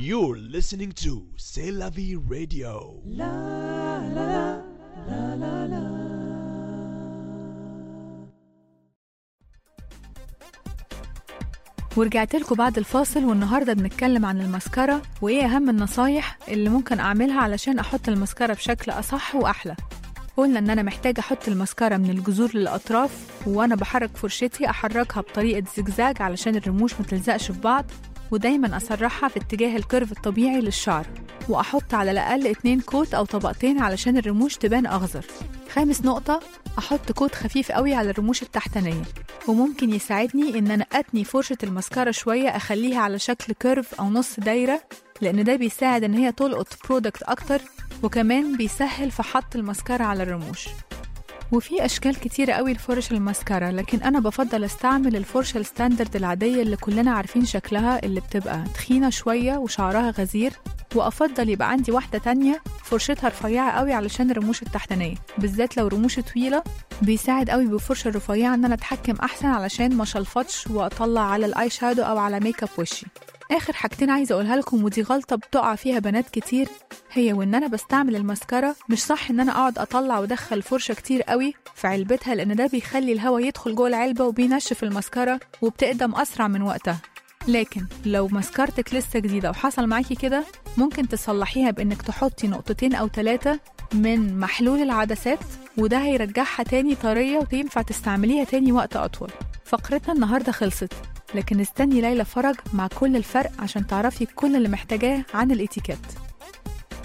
You're listening to C'est la vie radio. ورجعت لكم بعد الفاصل والنهارده بنتكلم عن المسكرة وايه اهم النصايح اللي ممكن اعملها علشان احط المسكرة بشكل اصح واحلى قلنا ان انا محتاجة احط المسكرة من الجذور للاطراف وانا بحرك فرشتي احركها بطريقة زجزاج علشان الرموش ما تلزقش في بعض ودايما اسرحها في اتجاه الكيرف الطبيعي للشعر واحط على الاقل اتنين كوت او طبقتين علشان الرموش تبان اخضر خامس نقطة احط كوت خفيف قوي على الرموش التحتانية وممكن يساعدني ان انا اتني فرشة المسكرة شوية اخليها على شكل كيرف او نص دايرة لان ده بيساعد ان هي تلقط برودكت اكتر وكمان بيسهل في حط المسكرة على الرموش وفي أشكال كتيرة قوي لفرش الماسكارا لكن أنا بفضل أستعمل الفرشة الستاندرد العادية اللي كلنا عارفين شكلها اللي بتبقى تخينة شوية وشعرها غزير وأفضل يبقى عندي واحدة تانية فرشتها رفيعة قوي علشان الرموش التحتانية بالذات لو رموش طويلة بيساعد قوي بالفرشة الرفيعة إن أنا أتحكم أحسن علشان ما شلفطش وأطلع على الآي شادو أو على ميك اب وشي آخر حاجتين عايزة أقولها لكم ودي غلطة بتقع فيها بنات كتير هي وإن أنا بستعمل الماسكارا مش صح إن أنا أقعد أطلع وأدخل فرشة كتير قوي في علبتها لأن ده بيخلي الهواء يدخل جوه العلبة وبينشف الماسكارا وبتقدم أسرع من وقتها لكن لو مسكرتك لسه جديدة وحصل معاكي كده ممكن تصلحيها بإنك تحطي نقطتين أو ثلاثة من محلول العدسات وده هيرجعها تاني طرية وتنفع تستعمليها تاني وقت أطول فقرتنا النهاردة خلصت لكن استني ليلى فرج مع كل الفرق عشان تعرفي كل اللي محتاجاه عن الاتيكيت